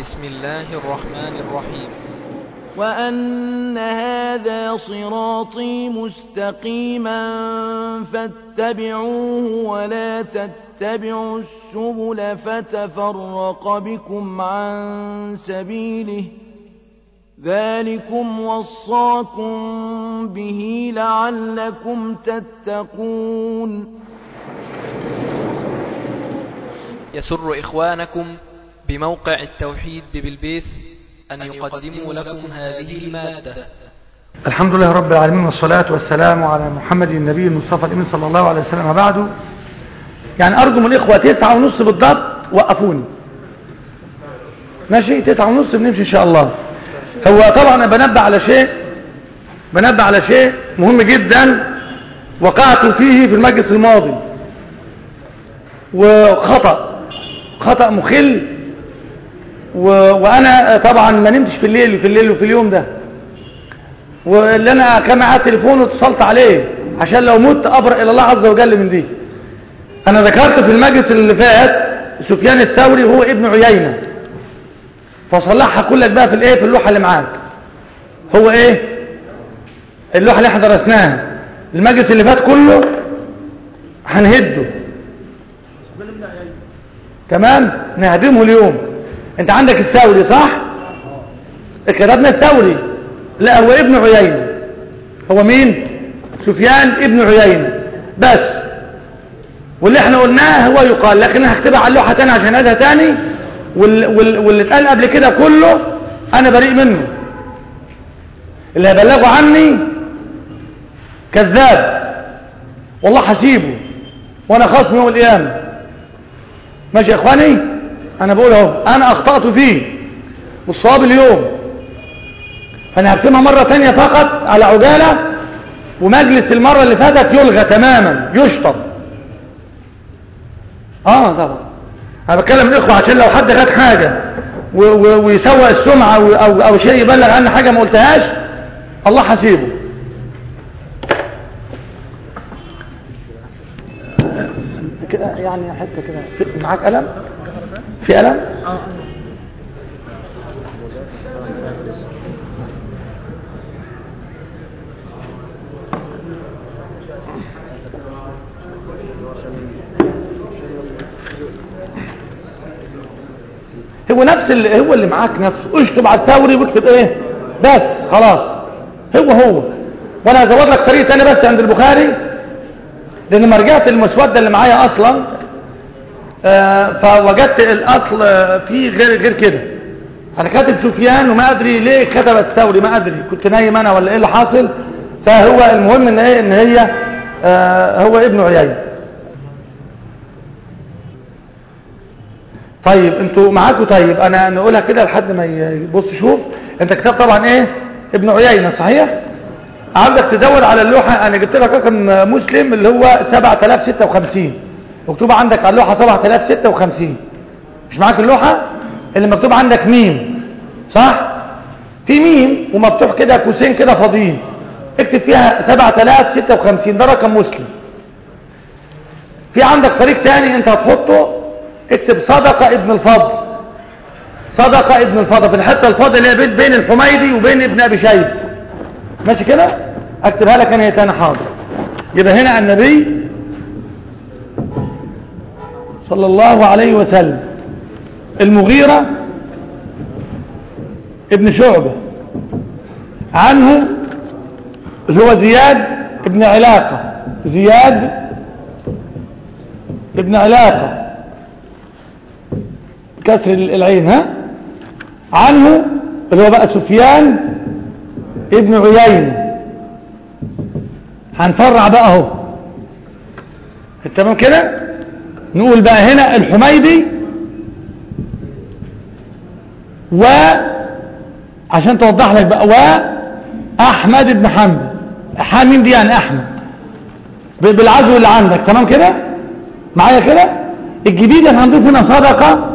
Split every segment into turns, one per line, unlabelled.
بسم الله الرحمن الرحيم
وأن هذا صراطي مستقيما فاتبعوه ولا تتبعوا السبل فتفرق بكم عن سبيله ذلكم وصاكم به لعلكم تتقون
يسر إخوانكم بموقع التوحيد ببلبيس أن يقدموا لكم هذه المادة
الحمد لله رب العالمين والصلاة والسلام على محمد النبي المصطفى الأمين صلى الله عليه وسلم بعده يعني أرجو من الإخوة تسعة ونص بالضبط وقفوني ماشي تسعة ونص بنمشي إن شاء الله هو طبعا أنا بنبه على شيء بنبه على شيء مهم جدا وقعت فيه في المجلس الماضي وخطأ خطأ مخل و... وأنا طبعا ما نمتش في الليل في الليل وفي اليوم ده واللي أنا كان معاه تليفون واتصلت عليه عشان لو مت أبرأ إلى الله عز وجل من دي أنا ذكرت في المجلس اللي فات سفيان الثوري هو ابن عيينة فصلحها كلك بقى في الايه في اللوحة اللي معاك هو ايه اللوحة اللي احنا درسناها المجلس اللي فات كله هنهده تمام نهدمه اليوم انت عندك الثوري صح كتبنا الثوري لا هو ابن عيينة هو مين سفيان ابن عيينة بس واللي احنا قلناه هو يقال لكن انا هكتبها على اللوحة تاني عشان هذا تاني وال وال واللي اتقال قبل كده كله انا بريء منه اللي هيبلغوا عني كذاب والله هسيبه وانا خصم يوم القيامه ماشي يا اخواني انا بقول اهو انا اخطأت فيه والصواب اليوم فانا هرسمها مرة تانية فقط على عجالة ومجلس المرة اللي فاتت يلغى تماما يشطب اه طبعا انا بتكلم الاخوة عشان لو حد خد حاجة ويسوق السمعة او, أو, أو شيء يبلغ عني حاجة ما قلتهاش الله حسيبه كده يعني حته كده معاك قلم في قلم هو نفس اللي هو اللي معاك نفسه اشطب على الثوري واكتب ايه بس خلاص هو هو وانا هزود لك طريقه تاني بس عند البخاري لان ما رجعت المسوده اللي معايا اصلا آه فوجدت الاصل آه فيه غير غير كده انا كاتب سفيان وما ادري ليه كتب الثوري ما ادري كنت نايم انا ولا ايه اللي حاصل فهو المهم ان ايه ان هي آه هو ابن عيينه طيب انتوا معاكم طيب انا نقولها كده لحد ما يبص شوف انت كتاب طبعا ايه ابن عيينه صحيح عاوزك تزود على اللوحة انا جبت لك رقم مسلم اللي هو 7056 مكتوبة عندك على اللوحة 7056 مش معاك اللوحة اللي مكتوب عندك ميم صح في ميم ومفتوح كده قوسين كده فاضيين اكتب فيها 7056 ده رقم مسلم في عندك طريق تاني انت هتحطه اكتب صدقة ابن الفضل صدقة ابن الفضل في الحتة الفاضية اللي هي بين الحميدي وبين ابن ابي شيبه ماشي كده اكتبها لك انا تاني حاضر يبقى هنا النبي صلى الله عليه وسلم المغيرة ابن شعبة عنه اللي هو زياد ابن علاقة زياد ابن علاقة كسر العين ها عنه اللي هو بقى سفيان ابن عيينة هنفرع بقى اهو تمام كده نقول بقى هنا الحميدي و عشان توضح لك بقى واحمد بن حنبل حامين دي يعني احمد بالعزو اللي عندك تمام كده معايا كده الجديد اللي هنضيف هنا صدقه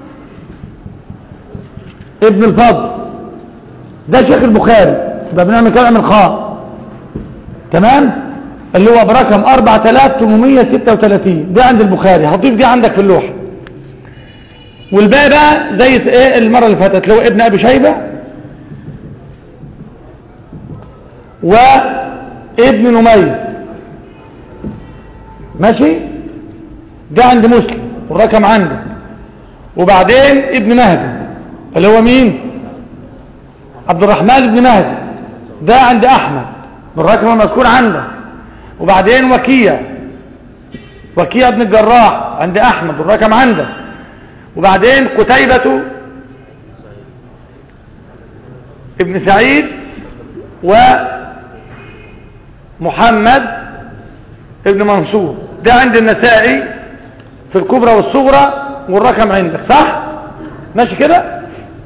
ابن الفضل ده شيخ البخاري يبقى بنعمل كلام الخاء تمام اللي هو برقم 4836 ده عند البخاري هضيف دي عندك في اللوحة والباقي بقى زي ايه المرة اللي فاتت اللي هو ابن ابي شيبة وابن نمير ماشي ده عند مسلم والرقم عنده وبعدين ابن مهدي اللي هو مين عبد الرحمن بن مهدي ده عند احمد والرقم المذكور عنده وبعدين وكيع وكيع بن الجراح عند احمد والرقم عنده وبعدين قتيبة ابن سعيد ومحمد ابن منصور ده عند النسائي في الكبرى والصغرى والرقم عندك صح ماشي كده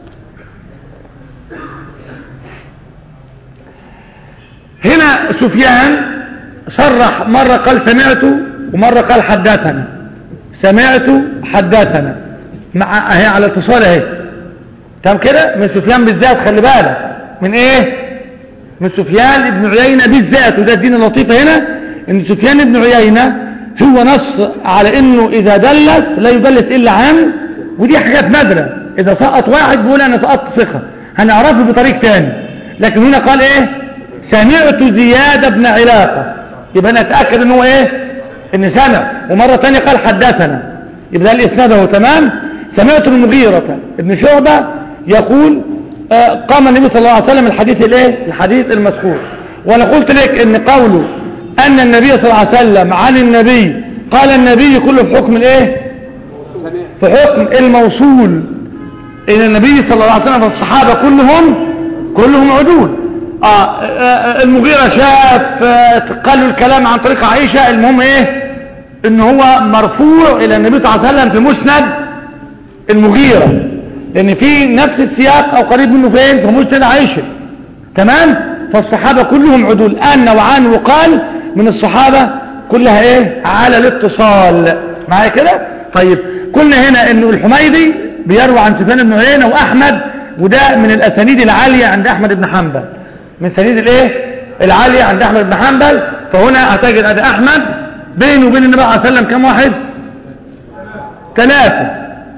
هنا سفيان صرح مرة قال سمعت ومرة قال حدثنا سمعت حدثنا مع اهي على اتصال اهي تمام كده من سفيان بالذات خلي بالك من ايه من سفيان ابن عيينة بالذات وده الدين اللطيفة هنا ان سفيان ابن عيينة هو نص على انه اذا دلس لا يدلس الا عن ودي حاجات نادرة اذا سقط واحد بيقول انا سقطت ثقة هنعرفه بطريق تاني لكن هنا قال ايه سمعت زياد بن علاقة يبقى نتأكد ان هو ايه ان سمع ومرة تانية قال حدثنا يبقى ده الاسناد هو تمام سمعت المغيرة ابن شعبة يقول آه قام النبي صلى الله عليه وسلم الحديث الايه الحديث المذكور وانا قلت لك ان قوله ان النبي صلى الله عليه وسلم عن النبي قال النبي كله في حكم الايه في حكم الموصول الى النبي صلى الله عليه وسلم والصحابة كلهم كلهم عدول آه آه المغيرة شاف قالوا الكلام عن طريق عائشة المهم ايه ان هو مرفوع الى النبي صلى الله عليه وسلم في مسند المغيرة لان في نفس السياق او قريب منه فين في مسند عائشة تمام فالصحابة كلهم عدول ان وعن وقال من الصحابة كلها ايه على الاتصال معايا كده طيب قلنا هنا انه الحميدي بيروي عن سفيان بن عيينة واحمد وده من الاسانيد العالية عند احمد بن حنبل من سنيد الايه العالية عند احمد بن حنبل فهنا هتجد ادي احمد بينه وبين النبي عليه الصلاه والسلام كم واحد ثلاثة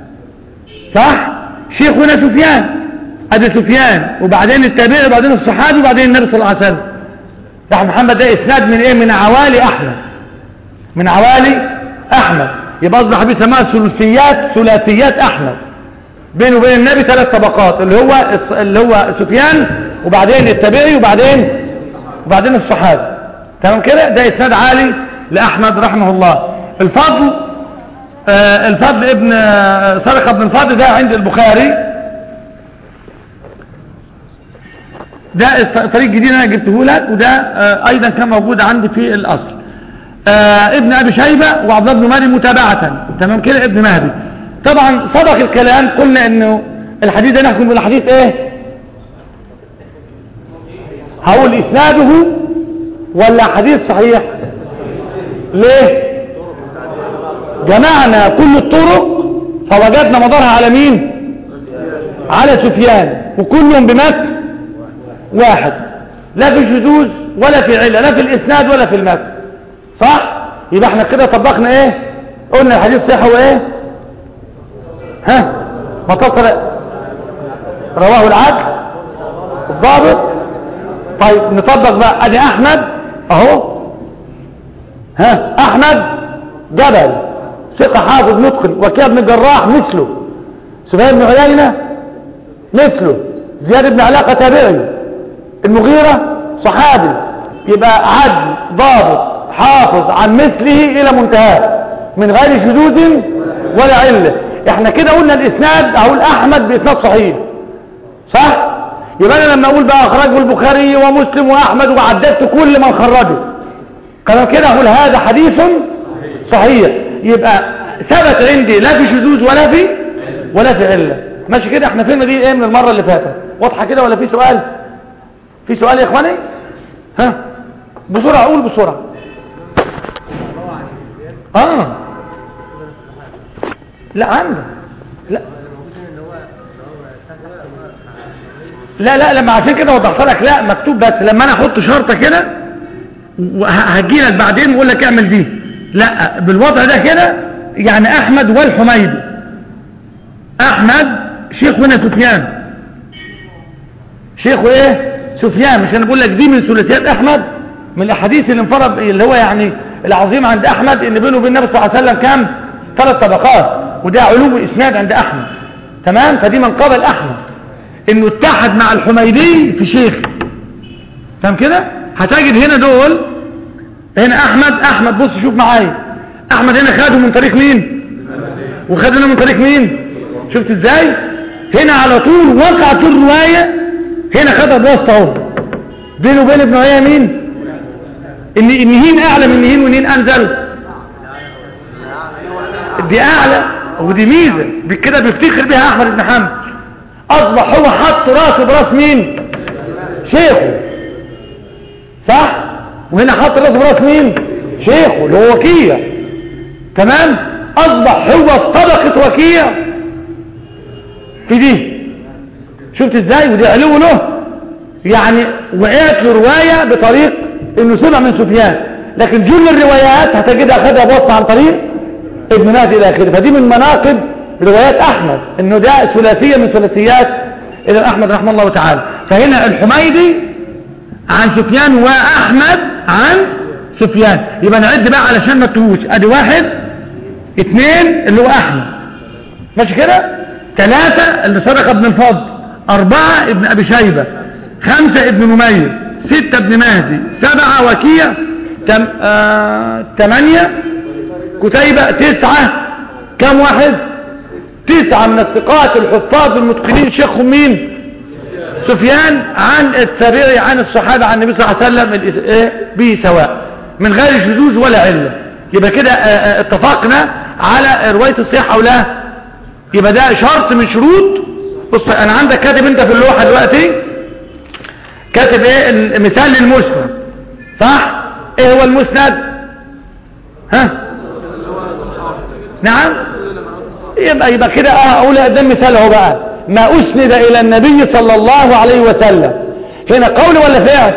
صح شيخنا سفيان ادي سفيان وبعدين التابعي وبعدين الصحابي وبعدين النبي صلى الله عليه وسلم احمد محمد ده اسناد من ايه من عوالي احمد من عوالي احمد يبقى اصبح بيسموها ثلاثيات ثلاثيات احمد بينه وبين النبي ثلاث طبقات اللي هو اللي هو سفيان وبعدين التابعي وبعدين وبعدين الصحابي تمام كده ده اسناد عالي لاحمد رحمه الله الفضل آه الفضل ابن آه سرقه بن الفضل ده عند البخاري ده طريق جديد انا جبته لك وده آه ايضا كان موجود عندي في الاصل ابن ابي شيبه وعبد الله بن مريم متابعه تمام كده ابن مهدي طبعا صدق الكلام قلنا انه الحديث ده نحكم بالحديث ايه هقول اسناده ولا حديث صحيح ليه جمعنا كل الطرق فوجدنا مدارها على مين على سفيان وكلهم بمتن واحد لا في شذوذ ولا في علة لا في الاسناد ولا في المتن صح يبقى احنا كده طبقنا ايه قلنا الحديث صحيح هو ايه ها متصل رواه العدل الضابط طيب نطبق بقى ادي احمد اهو ها احمد جبل ثقة حافظ متقن وكيع بن الجراح مثله سفيان بن عيينة مثله زياد بن علاقة تابعي المغيرة صحابي يبقى عدل ضابط حافظ عن مثله الى منتهاه من غير شذوذ ولا علة احنا كده قلنا الاسناد اقول احمد باسناد صحيح صح يبقى انا لما اقول بقى اخرجه البخاري ومسلم واحمد وعددت كل من خرجه كلام كده اقول هذا حديث صحيح يبقى ثبت عندي لا في شذوذ ولا في ولا في عله ماشي كده احنا فين دي ايه من المره اللي فاتت واضحه كده ولا في سؤال في سؤال يا اخواني ها بسرعه اقول بسرعه اه لا عنده لا لا لا لما عشان كده وضحت لك لا مكتوب بس لما انا احط شرطه كده هجي لك بعدين واقول لك اعمل دي لا بالوضع ده كده يعني احمد والحميدي احمد شيخ هنا سفيان شيخه ايه سفيان مش انا بقول لك دي من ثلاثيات احمد من الاحاديث اللي انفرد اللي هو يعني العظيم عند احمد ان بينه وبين النبي صلى الله عليه وسلم كام ثلاث طبقات وده علو الاسناد عند احمد تمام فدي من قبل احمد انه اتحد مع الحميدي في شيخ تمام كده هتجد هنا دول هنا احمد احمد بص شوف معايا احمد هنا خده من طريق مين وخد هنا من طريق مين شفت ازاي هنا على طول وقعت الروايه هنا خدها بواسطه اهو بينه وبين ابن عيينه مين ان ان هين اعلى من هين ونين انزل دي اعلى ودي ميزه كده بيفتخر بها احمد بن حنبل اصبح هو حط راسه براس مين شيخه صح وهنا حط راسه براس مين شيخه اللي هو وكيع تمام اصبح هو في طبقه وكيع في دي شفت ازاي ودي علو له يعني وقعت له روايه بطريق انه سمع من سفيان لكن جل الروايات هتجدها خدها بوصة عن طريق ابن مهدي الى اخره فدي من مناقب روايات احمد انه ده ثلاثيه من ثلاثيات الى احمد رحمه الله تعالى فهنا الحميدي عن سفيان واحمد عن سفيان يبقى نعد بقى علشان ما تتوهوش ادي واحد اثنين اللي هو احمد ماشي كده ثلاثة اللي صدق ابن الفضل اربعة ابن ابي شيبة خمسة ابن نمير ستة ابن مهدي سبعة وكيع تم آه تمانية كتيبة تسعة كم واحد تسعة من الثقات الحفاظ المتقنين شيخهم مين سفيان عن التابعي عن الصحابة عن النبي صلى الله عليه وسلم إيه؟ به سواء من غير شذوذ ولا علة يبقى كده اتفقنا على رواية الصحة او لا يبقى ده شرط من شروط بص انا عندك كاتب انت في اللوحة دلوقتي كاتب ايه مثال للمسند صح ايه هو المسند ها نعم يبقى يبقى كده اه اقول ده مثال اهو بقى ما اسند الى النبي صلى الله عليه وسلم هنا قول ولا فعل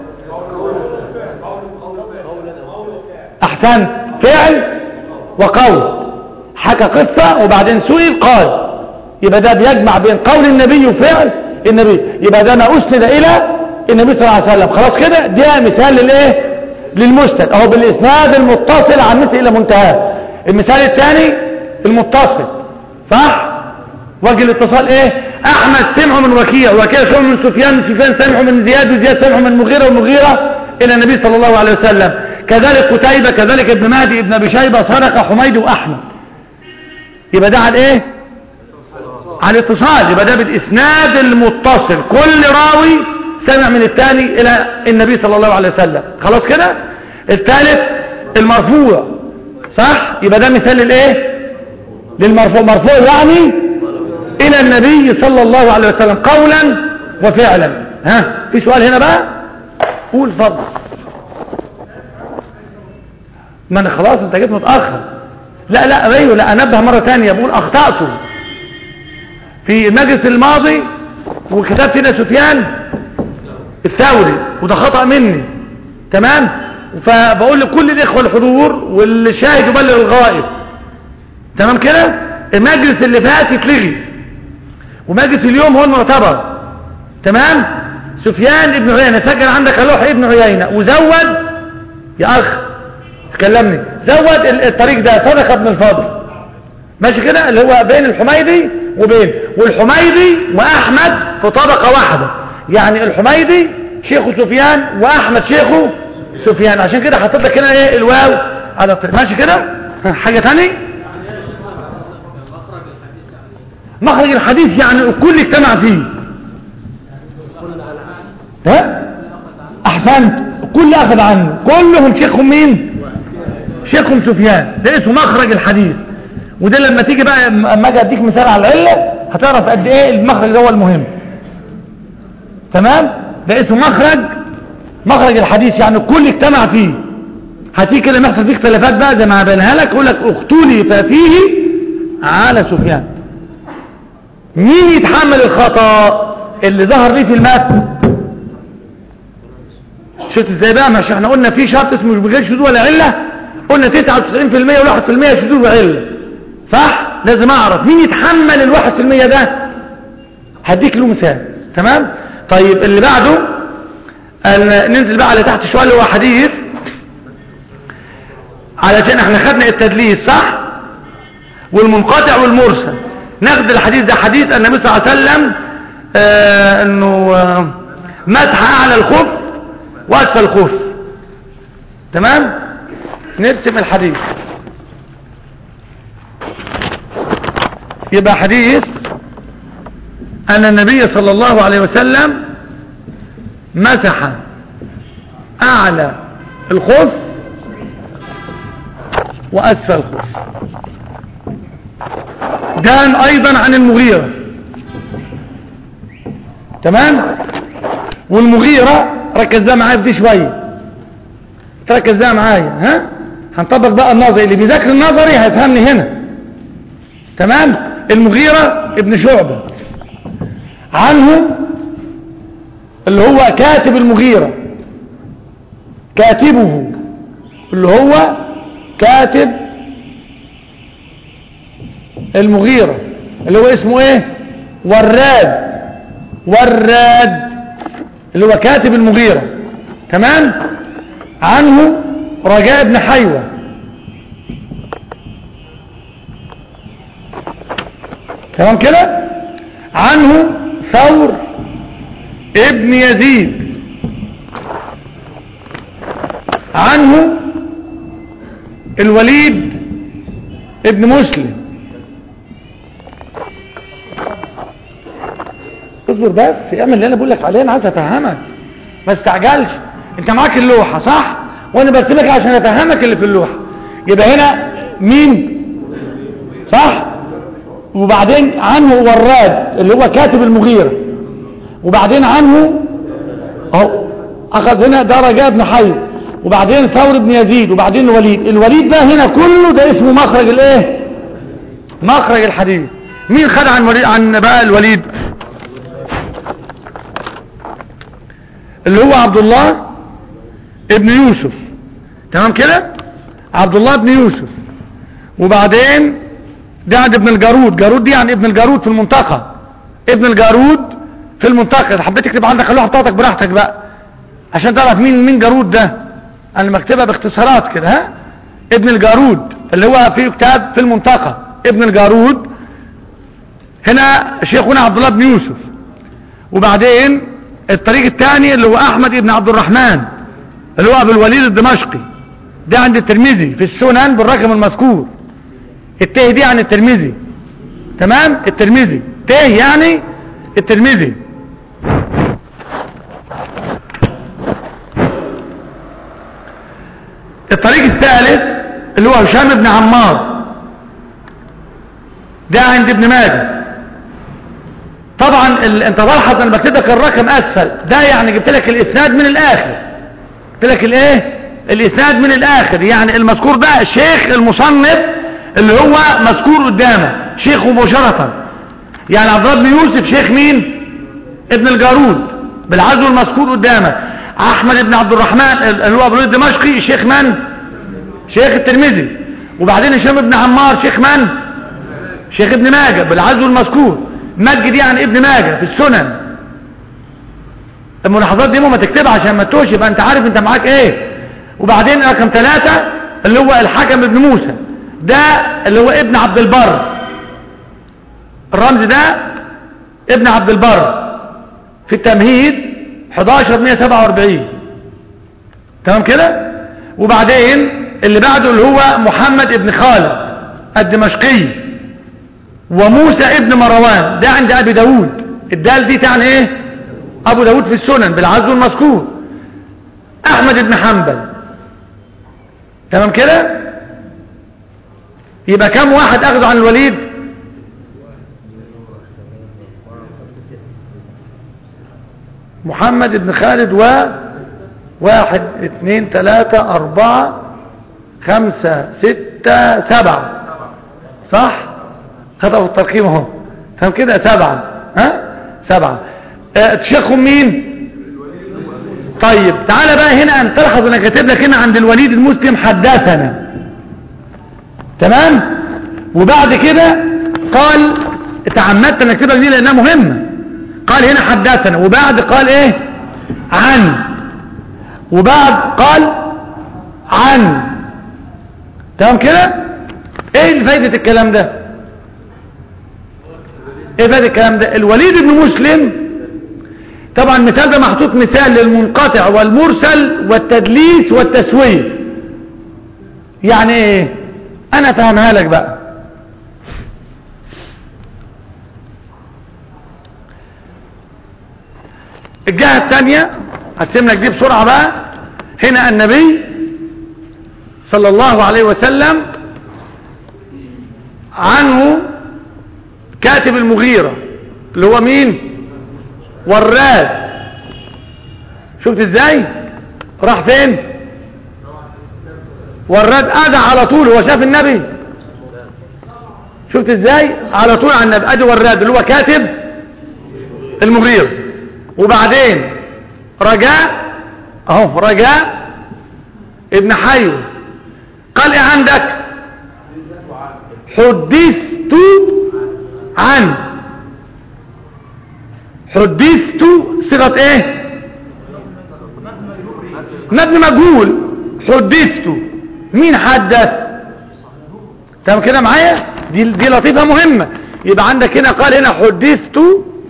احسن فعل وقول حكى قصة وبعدين سئل قال يبقى ده بيجمع بين قول النبي وفعل النبي يبقى ده ما اسند الى النبي صلى الله عليه وسلم خلاص كده ده مثال للايه للمسند اهو بالاسناد المتصل عن مثل الى منتهى المثال الثاني المتصل صح وجه الاتصال ايه احمد سمعه من وكيع وكيع سمعه من سفيان سفيان سمعه من زياد وزياد سمعه من مغيرة ومغيرة الى النبي صلى الله عليه وسلم كذلك قتيبة كذلك ابن مهدي ابن ابي شيبة صدق حميد واحمد يبقى ده على ايه على الاتصال يبقى ده بالاسناد المتصل كل راوي سمع من الثاني الى النبي صلى الله عليه وسلم خلاص كده الثالث المرفوع صح يبقى ده مثال للايه للمرفوع مرفوع يعني الى النبي صلى الله عليه وسلم قولا وفعلا ها في سؤال هنا بقى قول فضل ما انا خلاص انت جيت متاخر لا لا ايوه لا انبه مره ثانيه بقول اخطاته في المجلس الماضي وكتبت هنا سفيان الثوري وده خطأ مني تمام فبقول لكل الاخوه الحضور واللي شاهد يبلغ الغائب تمام كده المجلس اللي فات يتلغي ومجلس اليوم هو المعتبر تمام سفيان ابن عيينة سجل عندك لوح ابن عيينة وزود يا اخ تكلمني زود الطريق ده صدق ابن الفضل ماشي كده اللي هو بين الحميدي وبين والحميدي واحمد في طبقة واحدة يعني الحميدي شيخه سفيان واحمد شيخه سفيان عشان كده حطيت لك هنا ايه الواو على الطريق ماشي كده حاجة تاني مخرج الحديث يعني الكل اجتمع فيه ها احسنت الكل اخذ عنه كلهم شيخهم مين شيخهم سفيان ده اسمه مخرج الحديث وده لما تيجي بقى اما اجي اديك مثال على العله هتعرف قد ايه المخرج ده هو المهم تمام ده اسمه مخرج مخرج الحديث يعني الكل اجتمع فيه هتيجي كده يحصل فيه اختلافات بقى زي ما بينها لك يقول لك اختلف فيه على سفيان مين يتحمل الخطأ اللي ظهر ليه في المتن شفت ازاي بقى مش احنا قلنا في شرط اسمه مش بغير شذوذ ولا عله قلنا 99% و1% شذوذ وعله صح لازم اعرف مين يتحمل الواحد في المية ده هديك له مثال تمام طيب اللي بعده ال- ننزل بقى على تحت شوية اللي هو حديث علشان احنا خدنا التدليس صح والمنقطع والمرسل ناخد الحديث ده حديث النبي صلى الله عليه وسلم آه انه آه مسح اعلى الخف واسفل الخف تمام نرسم الحديث يبقى حديث ان النبي صلى الله عليه وسلم مسح اعلى الخف واسفل الخف دان ايضا عن المغيرة تمام والمغيرة ركز بقى معايا في دي شوية تركز بقى معايا ها هنطبق بقى النظري اللي بيذاكر النظري هيفهمني هنا تمام المغيرة ابن شعبة عنه اللي هو كاتب المغيرة كاتبه اللي هو كاتب المغيرة اللي هو اسمه ايه وراد وراد اللي هو كاتب المغيرة تمام عنه رجاء بن حيوة تمام كده عنه ثور ابن يزيد عنه الوليد ابن مسلم اصبر بس اعمل اللي انا بقول لك عليه انا عايز افهمك ما استعجلش انت معاك اللوحه صح وانا برسمك عشان افهمك اللي في اللوحه يبقى هنا مين صح وبعدين عنه وراد اللي هو كاتب المغيرة وبعدين عنه اهو اخذ هنا ده رجاء بن حي وبعدين ثور بن يزيد وبعدين الوليد الوليد ده هنا كله ده اسمه مخرج الايه مخرج الحديث مين خد عن وليد عن بقى الوليد اللي هو عبد الله ابن يوسف تمام كده عبد الله بن يوسف وبعدين ده عند ابن الجارود جارود دي يعني ابن الجارود في المنطقة ابن الجارود في المنطقة حبيت تكتب عندك اللوحة بتاعتك براحتك بقى عشان تعرف مين مين جارود ده انا مكتبها باختصارات كده ها ابن الجارود اللي هو في كتاب في المنطقة ابن الجارود هنا شيخنا عبد الله بن يوسف وبعدين الطريق الثاني اللي هو احمد ابن عبد الرحمن اللي هو ابو الوليد الدمشقي ده عند الترمذي في السنن بالرقم المذكور الته دي عن الترمذي تمام الترمذي ته يعني الترمذي الطريق الثالث اللي هو هشام بن عمار ده عند ابن ماجه طبعا ال... انت تلاحظ انا بكتب لك الرقم اسفل ده يعني جبت لك الاسناد من الاخر جبت لك الايه الاسناد من الاخر يعني المذكور ده شيخ المصنف اللي هو مذكور قدامه شيخ مباشرة يعني عبد الله بن يوسف شيخ مين ابن الجارود بالعزو المذكور قدامه احمد بن عبد الرحمن اللي هو ابو الوليد الدمشقي شيخ من شيخ الترمذي وبعدين هشام بن عمار شيخ من شيخ ابن ماجه بالعزو المذكور مجد يعني ابن ماجه في السنن الملاحظات دي ما تكتبها عشان ما تتوش يبقى انت عارف انت معاك ايه وبعدين رقم ثلاثة اللي هو الحكم ابن موسى ده اللي هو ابن عبد البر الرمز ده ابن عبد البر في التمهيد 11147 تمام كده وبعدين اللي بعده اللي هو محمد ابن خالد الدمشقي وموسى ابن مروان ده عند ابي داود الدال دي تعني ايه ابو داود في السنن بالعزو المذكور احمد ابن حنبل تمام كده يبقى كم واحد اخذوا عن الوليد محمد بن خالد و واحد اثنين ثلاثة اربعة خمسة ستة سبعة صح خطأ في الترقيم اهو فهم كده سبعة ها سبعة اه تشيخهم مين طيب تعالى بقى هنا ان تلحظ انا كاتب لك هنا عند الوليد المسلم حدثنا تمام وبعد كده قال تعمدت ان اكتبها دي لانها مهمة قال هنا حدثنا وبعد قال ايه عن وبعد قال عن تمام كده ايه فايدة الكلام ده ايه فايدة الكلام ده الوليد بن مسلم طبعا المثال ده محطوط مثال للمنقطع والمرسل والتدليس والتسوية يعني ايه انا فهمها لك بقى الجهة الثانية هرسم لك دي بسرعة بقى هنا النبي صلى الله عليه وسلم عنه كاتب المغيرة اللي هو مين وراد شفت ازاي راح فين وراد ادى على طول هو شاف النبي شفت ازاي على طول على النبي ادي وراد اللي هو كاتب المغيرة وبعدين رجاء اهو رجاء ابن حيو قال ايه عندك حدثت عن حدثت صيغه ايه مبني مجهول حدثت مين حدث تمام كده معايا دي دي لطيفه مهمه يبقى عندك هنا قال هنا حدثت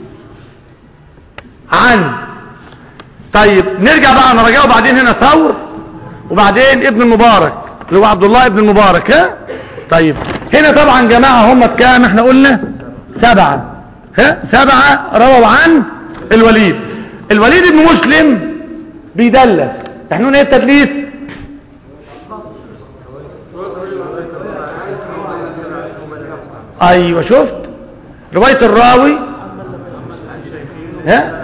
عن طيب نرجع بقى نرجعه بعدين هنا ثور وبعدين ابن المبارك اللي هو عبد الله ابن المبارك ها طيب هنا طبعا جماعة هم كام احنا قلنا سبعة ها سبعة رووا عن الوليد الوليد ابن مسلم بيدلس احنا قلنا ايه التدليس ايوه شفت رواية الراوي ها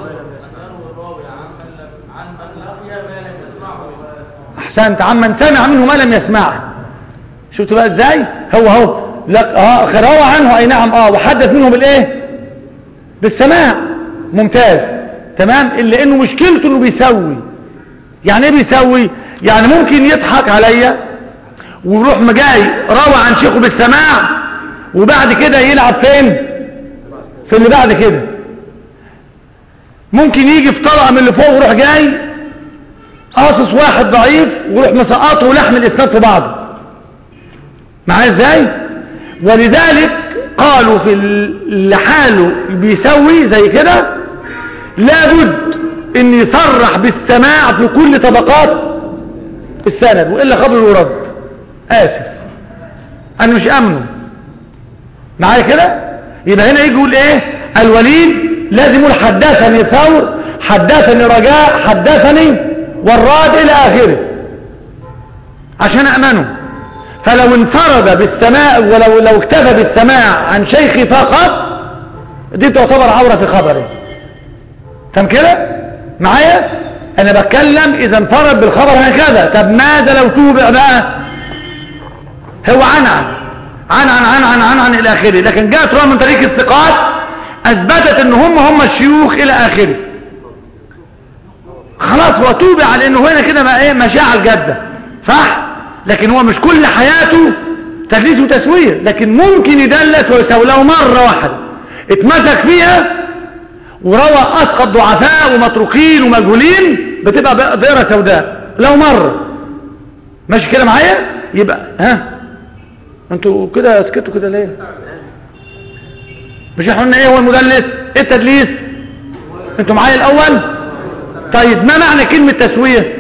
احسنت عمن سمع منه ما لم يسمعه شفتوا بقى ازاي هو هو لا اه روى عنه اي نعم اه وحدث منه بالايه بالسماع ممتاز تمام الا انه مشكلته انه بيسوي يعني ايه بيسوي يعني ممكن يضحك عليا ويروح مجاي روى عن شيخه بالسماع وبعد كده يلعب فين في اللي بعد كده ممكن يجي في طلقه من اللي فوق ويروح جاي قاصص واحد ضعيف ويروح مسقطه ولحم الاسناد في بعضه معايا ازاي ولذلك قالوا في اللي حاله بيسوي زي كده لابد ان يصرح بالسماع في كل طبقات السند والا خبر يرد اسف انا مش امنه معايا كده يبقى هنا يجي يقول ايه الوليد لازم يقول حدثني ثور حدثني رجاء حدثني والراد الى اخره عشان امنه فلو انفرد بالسماع ولو لو اكتفى بالسماع عن شيخي فقط دي تعتبر عورة في خبره تم كده معايا انا بتكلم اذا انفرد بالخبر هكذا طب ماذا لو توبع بقى هو عن عن عن عن عن عن عن, عن الى اخره لكن جاءت رواه من طريق الثقات اثبتت ان هم هم الشيوخ الى اخره خلاص هو توبع لانه هنا كده بقى ايه مشاعر جده صح لكن هو مش كل حياته تدليس وتسوية لكن ممكن يدلس ويسوي له مرة واحدة اتمسك فيها وروى اسقط ضعفاء ومتروكين ومجهولين بتبقى دائرة سوداء لو مرة ماشي كده معايا يبقى ها انتوا كده سكتوا كده ليه مش احنا قلنا ايه هو المدلس ايه التدليس انتوا معايا الاول طيب ما معنى كلمة تسوية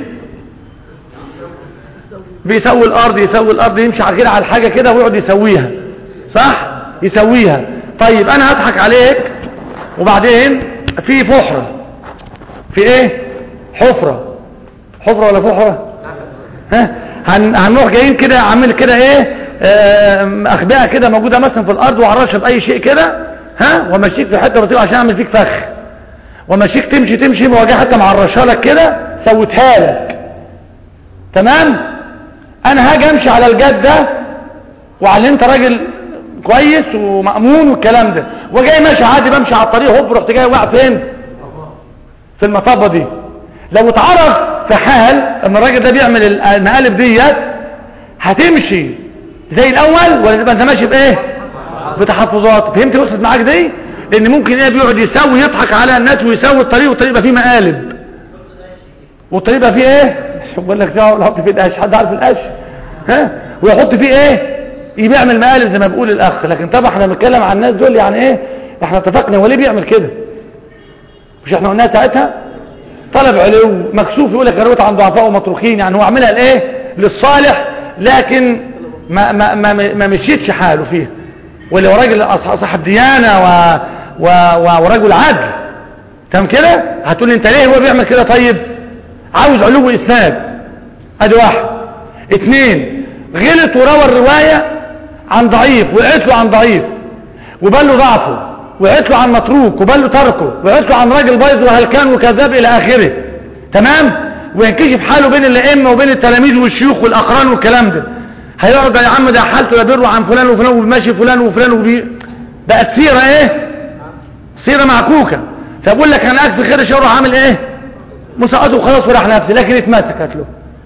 بيسوي الارض يسوي الارض يمشي على كده على الحاجه كده ويقعد يسويها صح يسويها طيب انا هضحك عليك وبعدين في فحره في ايه حفره حفره ولا فحره ها هن... هنروح جايين كده عامل كده ايه اخبئه كده موجوده مثلا في الارض وعرشها باي شيء كده ها ومشيك في حته بسيطه عشان اعمل فيك فخ ومشيك تمشي تمشي مواجهه حتى معرشها لك كده سويتها لك تمام انا هاجي امشي على الجد ده وعلى انت راجل كويس ومأمون والكلام ده وجاي ماشي عادي بمشي على الطريق هوب رحت جاي واقع فين في المطبه دي لو اتعرف في حال ان الراجل ده بيعمل المقالب ديت هتمشي زي الاول ولا تبقى انت ماشي بايه بتحفظات فهمت وصلت معاك دي لان ممكن ايه بيقعد يسوي يضحك على الناس ويسوي الطريق والطريق يبقى فيه مقالب والطريق يبقى فيه ايه بقول لك شو يحط فيه القش حد عارف القش ها ويحط فيه ايه يعمل مقالب زي ما بيقول الاخ لكن طبعا احنا بنتكلم عن الناس دول يعني ايه احنا اتفقنا هو ليه بيعمل كده مش احنا قلناها ساعتها طلب علو مكسوف يقول لك الروت عن ضعفاء ومتروكين يعني هو عاملها لايه للصالح لكن ما ما ما, ما مشيتش حاله فيها واللي هو راجل أص- صاحب ديانه و و و ورجل عدل تمام كده هتقول لي انت ليه هو بيعمل كده طيب عاوز علو اسناد ادي واحد اتنين غلط وروى الروايه عن ضعيف وقعت له عن ضعيف وبان له ضعفه وقعت له عن متروك وبان له تركه وقعت له عن راجل بايظ وهلكان وكذاب الى اخره تمام وينكشف حاله بين الائمه وبين التلاميذ والشيوخ والاقران والكلام ده هيقعد يا عم ده حالته لا بيروح عن فلان وفلان وماشي فلان وفلان وبي بقت سيره ايه سيره معكوكه فبقول لك انا اكفي خير الشر عامل ايه مسقطه وخلاص وراح نفسي لكن اتمسكت له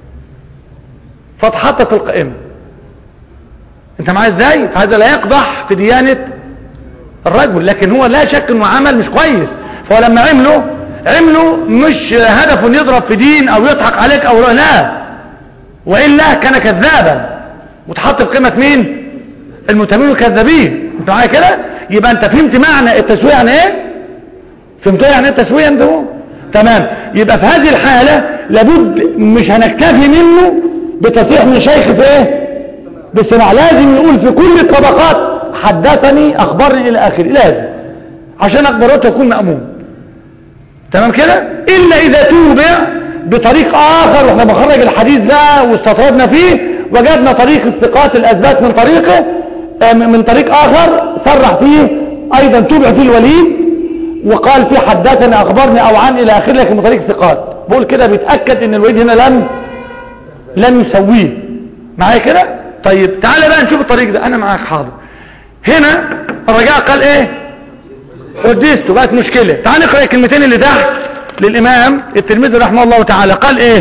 فاتحطت القائمه انت معايا ازاي هذا لا يقدح في ديانه الرجل لكن هو لا شك انه عمل مش كويس فهو لما عمله عمله مش هدفه انه يضرب في دين او يضحك عليك او لا والا كان كذابا وتحط في قيمه مين المتهمين والكذابين انت معايا كده يبقى انت فهمت معنى التسويه يعني ايه فهمت يعني ايه التسويه انت هو تمام يبقى في هذه الحاله لابد مش هنكتفي منه بتصريح من شيخ في ايه بالسماع لازم يقول في كل الطبقات حدثني اخبرني الى اخره لازم عشان اخباراته تكون مأمون تمام كده الا اذا توبع بطريق اخر واحنا بنخرج الحديث ده واستطردنا فيه وجدنا طريق استقاط الاثبات من طريقه آه، من طريق اخر صرح فيه ايضا توبع فيه الوليد وقال فيه حدثني اخبرني او عن الى اخره لكن من طريق استقاط بقول كده بيتاكد ان الوليد هنا لم لم يسويه معايا كده طيب تعالى بقى نشوف الطريق ده انا معاك حاضر هنا الرجاء قال ايه حدثته بقت مشكلة تعال نقرأ الكلمتين اللي تحت للإمام الترمذي رحمه الله تعالى قال ايه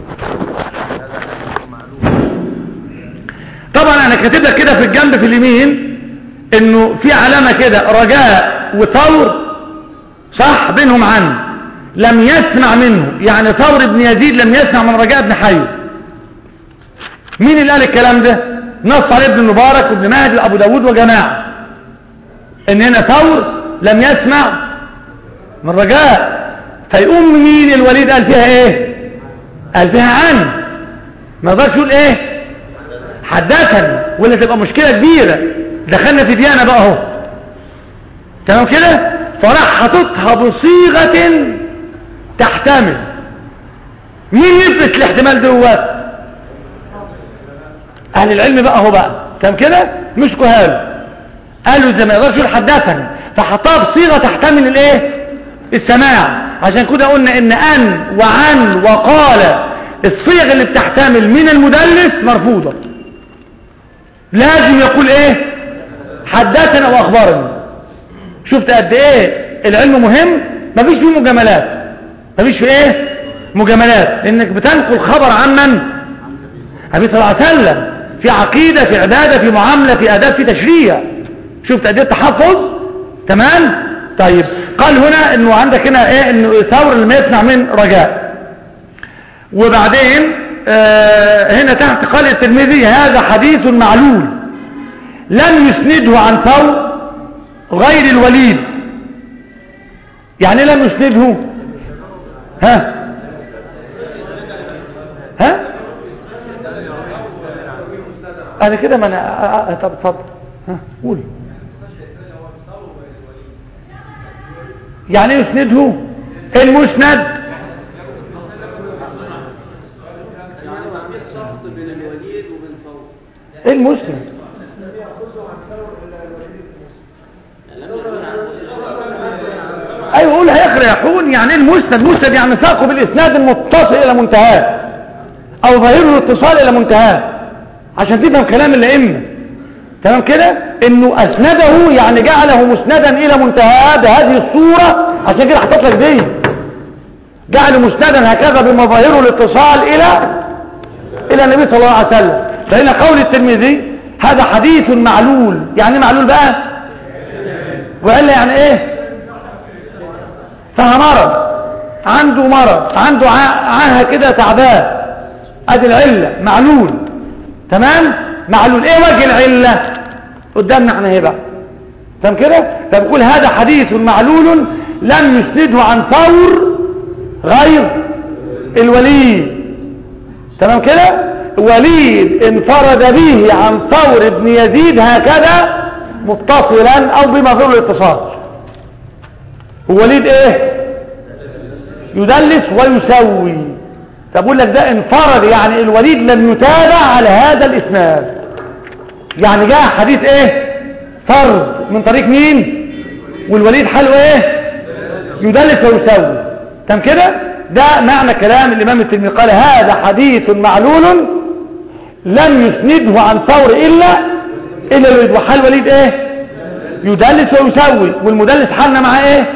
طبعا انا كاتب لك كده في الجنب في اليمين انه في علامة كده رجاء وثور صح بينهم عنه لم يسمع منه يعني ثور بن يزيد لم يسمع من رجاء بن حي مين اللي قال الكلام ده نص عليه ابن المبارك وابن مهدي وابو داود وجماعه ان هنا ثور لم يسمع من رجاء فيقوم مين الوليد قال فيها ايه قال فيها عن ما يقدرش يقول ايه حدثني ولا تبقى مشكله كبيره دخلنا في ديانه بقى اهو تمام كده فراح حاططها بصيغه تحتمل مين يثبت الاحتمال دوت اهل العلم بقى هو بقى تمام كده مش كهال قالوا زي ما يقدرش يقول حدثني فحطها بصيغه تحتمل الايه السماع عشان كده قلنا ان ان وعن وقال الصيغ اللي بتحتمل من المدلس مرفوضه لازم يقول ايه حدثنا واخبرني شفت قد ايه العلم مهم مفيش فيه مجاملات مفيش فيه ايه مجاملات انك بتنقل خبر عن من النبي صلى الله عليه وسلم في عقيدة في عبادة في معاملة في أداب في تشريع شفت قد ايه التحفظ تمام طيب قال هنا انه عندك هنا ايه انه ثور لما يسمع من رجاء وبعدين آه هنا تحت قال الترمذي هذا حديث معلول لم يسنده عن ثور غير الوليد يعني إيه لم يسنده ها ها انا كده ما انا آه، آه، طب اتفضل ها قول يعني ايه يسنده المسند ايه المسند ايوه قول هيقرا يحون يعني ايه المسند مسند يعني ساقه بالاسناد المتصل الى منتهاه او ظاهره الاتصال الى منتهاه عشان تفهم كلام الائمه تمام كده انه اسنده يعني جعله مسندا الى منتهاه بهذه الصوره عشان كده حطيت لك دي جعله مسندا هكذا بمظاهره الاتصال الى الى النبي صلى الله عليه وسلم فهنا قول الترمذي هذا حديث معلول يعني إيه معلول بقى وإلا يعني ايه فيها مرض عنده مرض عنده عنها كده تعبان ادي العلة معلول تمام معلول ايه وجه العلة قدامنا احنا ايه بقى فاهم كده فبقول هذا حديث معلول لم يسنده عن ثور غير الوليد تمام كده وليد انفرد به عن ثور بن يزيد هكذا متصلا او بمظهر الاتصال وليد ايه يدلس ويسوي فبقول لك ده انفرد يعني الوليد لم يتابع على هذا الاسناد يعني جاء حديث ايه فرد من طريق مين والوليد حاله ايه يدلس ويسوي تم كده ده معنى كلام الامام الترمذي قال هذا حديث معلول لم يسنده عن ثور الا الا الوليد وحال الوليد ايه يدلس ويسوي والمدلس حالنا معاه ايه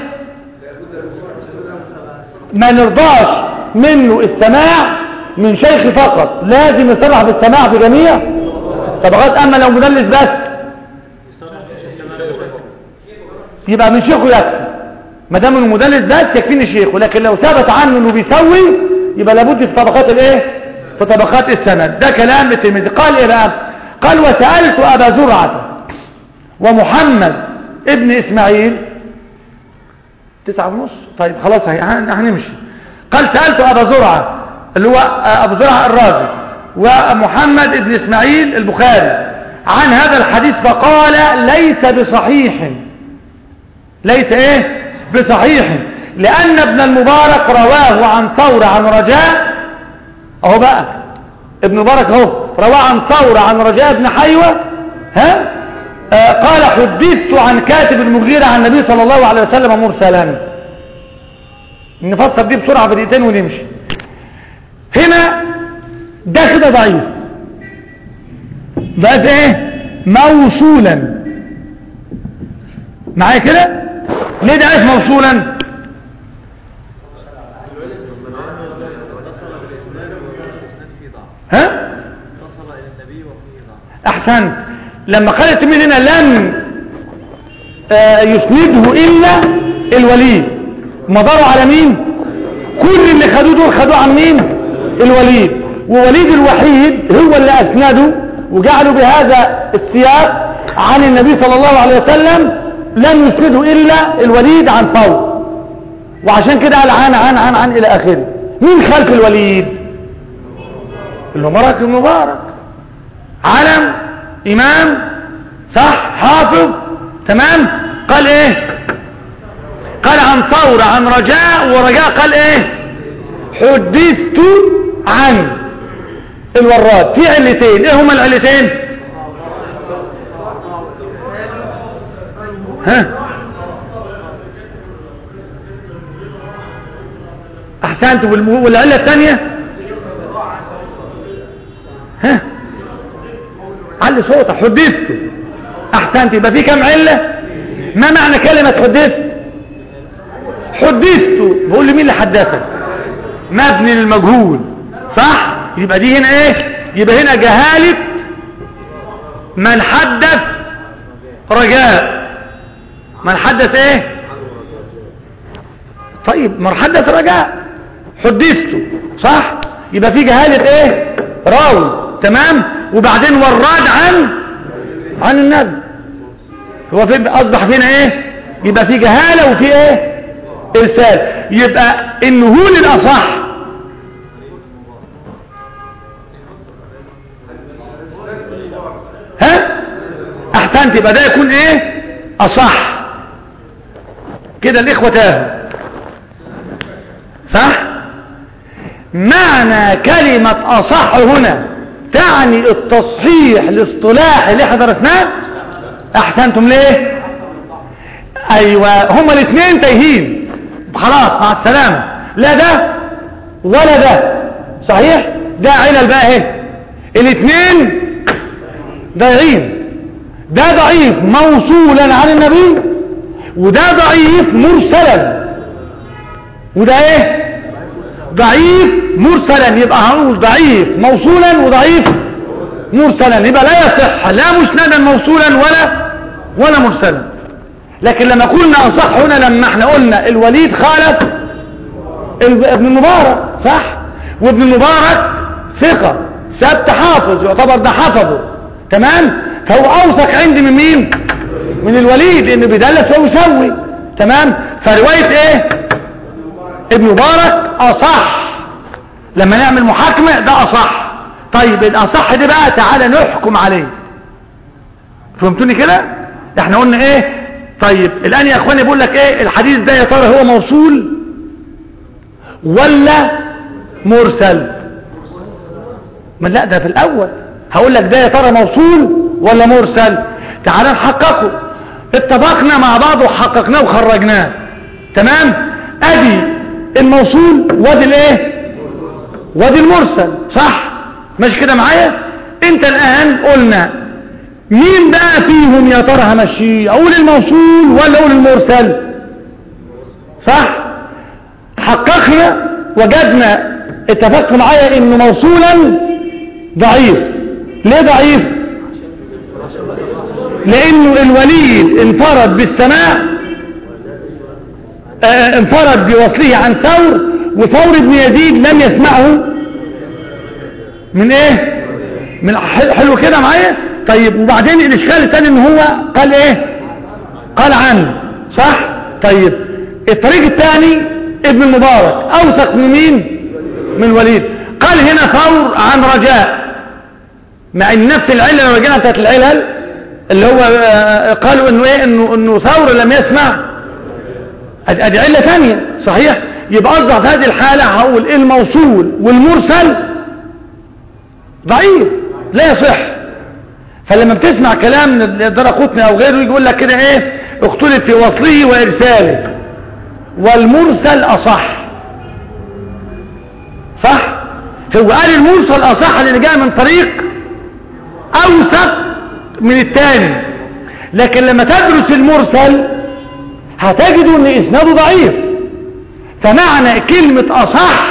ما نرضاش منه السماع من شيخ فقط لازم يصرح بالسماع في جميع طبقات اما لو مدلس بس يبقى من شيخه يكفي ما دام انه مدلس بس يكفيني شيخه لكن لو ثبت عنه انه بيسوي يبقى لابد في طبقات الايه في طبقات السند ده كلام الترمذي قال ايه بقى قال وسالت ابا زرعه ومحمد ابن اسماعيل تسعة ونص طيب خلاص هنمشي قال سألت أبا زرعة اللي هو أبو زرعة الرازي ومحمد ابن إسماعيل البخاري عن هذا الحديث فقال ليس بصحيح ليس ايه بصحيح لأن ابن المبارك رواه عن ثور عن رجاء اهو بقى ابن المبارك اهو رواه عن ثور عن رجاء بن حيوة ها آه قال حدثت عن كاتب المغيرة عن النبي صلى الله عليه وسلم مرسلا نفسر دي بسرعة في دقيقتين ونمشي هنا ده كده ضعيف بقت ايه موصولا معايا كده ليه ده ايه موصولا ها احسنت لما قال التلميذ هنا لم آه يسنده الا الوليد مضروا على مين كل اللي خدوه دول خدوه عن مين الوليد ووليد الوحيد هو اللي اسنده وجعلوا بهذا السياق عن النبي صلى الله عليه وسلم لم يسنده الا الوليد عن فوق وعشان كده قال عن عن عن عن الى اخره مين خلف الوليد المبارك المبارك علم امام صح حافظ تمام قال ايه قال عن ثور عن رجاء ورجاء قال ايه حدثت عن الوراد في علتين ايه هما العلتين ها احسنت والعلة الثانية ها علي صوتك حدثت احسنت يبقى في كم علة ما معنى كلمة حدثت حدثت بقول لي مين اللي حدثك مبني للمجهول صح يبقى دي هنا ايه يبقى هنا جهالة من حدث رجاء من حدث ايه طيب من حدث رجاء حدثته صح يبقى في جهالة ايه راوي تمام وبعدين وراد عن عن النبي هو فين اصبح فينا ايه يبقى في جهالة وفي ايه ارسال يبقى النهول الاصح ها احسنت يبقى ده يكون ايه اصح كده الاخوة تاهوا صح معنى كلمة اصح هنا تعني التصحيح الاصطلاحي اللي احنا درسناه احسنتم ليه ايوه هما الاثنين تايهين خلاص مع السلامة لا ده ولا ده صحيح ده علل بقى اهي الاثنين ضايعين ده ضعيف موصولا عن النبي وده ضعيف مرسلا وده ايه ضعيف مرسلا يبقى هنقول ضعيف موصولا وضعيف مرسلا يبقى لا يصح لا مسندا موصولا ولا ولا مرسلا لكن لما قلنا اصح هنا لما احنا قلنا الوليد خالف ال- ابن المبارك صح وابن المبارك ثقة ثبت حافظ يعتبر ده حفظه تمام فهو اوثق عندي من مين من الوليد لانه بيدلس ويسوي تمام فرواية ايه ابن مبارك اصح لما نعمل محاكمة ده اصح طيب الاصح دي بقى تعالى نحكم عليه فهمتوني كده احنا قلنا ايه طيب الان يا اخواني بقول لك ايه الحديث ده يا ترى هو موصول ولا مرسل ما لا ده في الاول هقول لك ده يا ترى موصول ولا مرسل تعال نحققه اتفقنا مع بعض وحققناه وخرجناه تمام ادي الموصول وادي الايه وادي المرسل صح ماشي كده معايا انت الان قلنا مين بقى فيهم يا ترى همشيه اقول الموصول ولا اقول المرسل صح حققنا وجدنا اتفقت معايا انه موصولا ضعيف ليه ضعيف لانه الوليد انفرد بالسماع آه، انفرد بوصله عن ثور وثور بن يزيد لم يسمعه من ايه من حل- حلو كده معايا طيب وبعدين الاشكال الثاني ان هو قال ايه قال عنه صح طيب الطريق الثاني ابن المبارك اوثق من مين من الوليد قال هنا ثور عن رجاء مع ان نفس العله لو رجعنا بتاعت العلل اللي هو آه، قالوا انه ايه انه انه ثور لم يسمع ادي ادي عله ثانيه صحيح يبقى اصبح في هذه الحاله هقول الموصول والمرسل ضعيف لا يصح فلما بتسمع كلام من الدرقطني او غيره يقول لك كده ايه اختلف في وصله وارساله والمرسل اصح صح هو قال المرسل اصح لان جاء من طريق اوثق من الثاني لكن لما تدرس المرسل هتجد ان اسناده ضعيف فمعنى كلمة اصح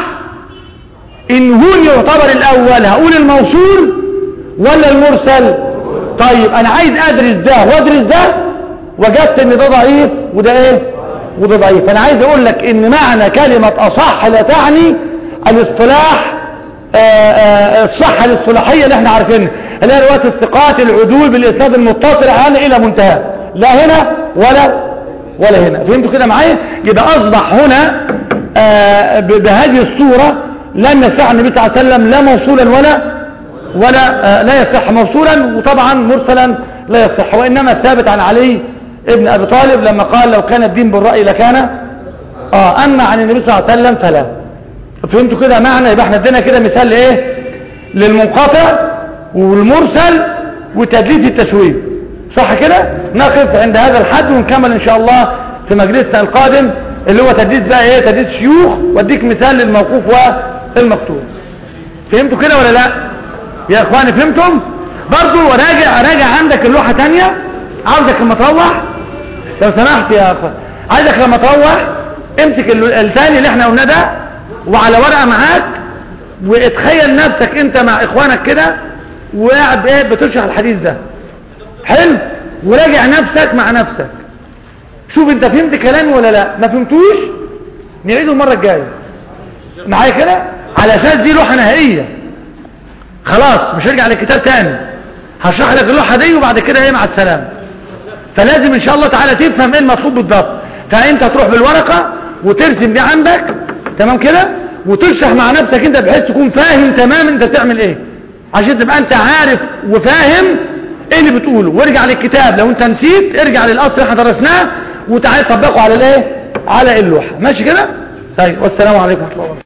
ان هون يعتبر الاول هقول الموصول ولا المرسل طيب انا عايز ادرس ده وادرس ده وجدت ان ده ضعيف وده ايه وده ضعيف انا عايز اقول لك ان معنى كلمة اصح لا تعني الاصطلاح آآ آآ الصحة الاصطلاحية اللي احنا عارفينها اللي هي رواية الثقات العدول بالاسناد المتصل عن الى منتهى لا هنا ولا ولا هنا فهمتوا كده معايا يبقى اصبح هنا آه، ب- بهذه الصورة لم يصح النبي صلى الله عليه وسلم لا موصولا ولا ولا آه، لا يصح موصولا وطبعا مرسلا لا يصح وانما الثابت عن علي ابن ابي طالب لما قال لو كان الدين بالرأي لكان اه اما عن النبي صلى الله عليه وسلم فلا فهمتوا كده معنى يبقى احنا ادينا كده مثال لايه للمنقطع والمرسل وتدليس التسويب صح كده نقف عند هذا الحد ونكمل ان شاء الله في مجلسنا القادم اللي هو تدليس بقى ايه تدليس شيوخ واديك مثال للموقوف والمكتوب فهمتوا كده ولا لا يا اخواني فهمتم برضو راجع راجع عندك اللوحة تانية عاوزك لما تروح لو سمحت يا اخوان عايزك لما تروح امسك ال- الثاني اللي احنا قلناه ده وعلى ورقة معاك واتخيل نفسك انت مع اخوانك كده وقاعد ايه بتشرح الحديث ده حلو وراجع نفسك مع نفسك شوف انت فهمت كلامي ولا لا ما فهمتوش نعيده المرة الجاية معايا كده على اساس دي لوحة نهائية خلاص مش هرجع للكتاب تاني هشرح لك اللوحة دي وبعد كده ايه مع السلامة فلازم ان شاء الله تعالى تفهم ايه المطلوب بالضبط فانت تروح بالورقة وترسم دي عندك تمام كده وتشرح مع نفسك انت بحيث تكون فاهم تمام انت بتعمل ايه عشان تبقى انت عارف وفاهم ايه اللي بتقوله وارجع للكتاب لو انت نسيت ارجع للاصل اللي احنا درسناه وتعالى طبقه على الايه على اللوحة ماشي كده طيب والسلام عليكم ورحمة الله وبركاته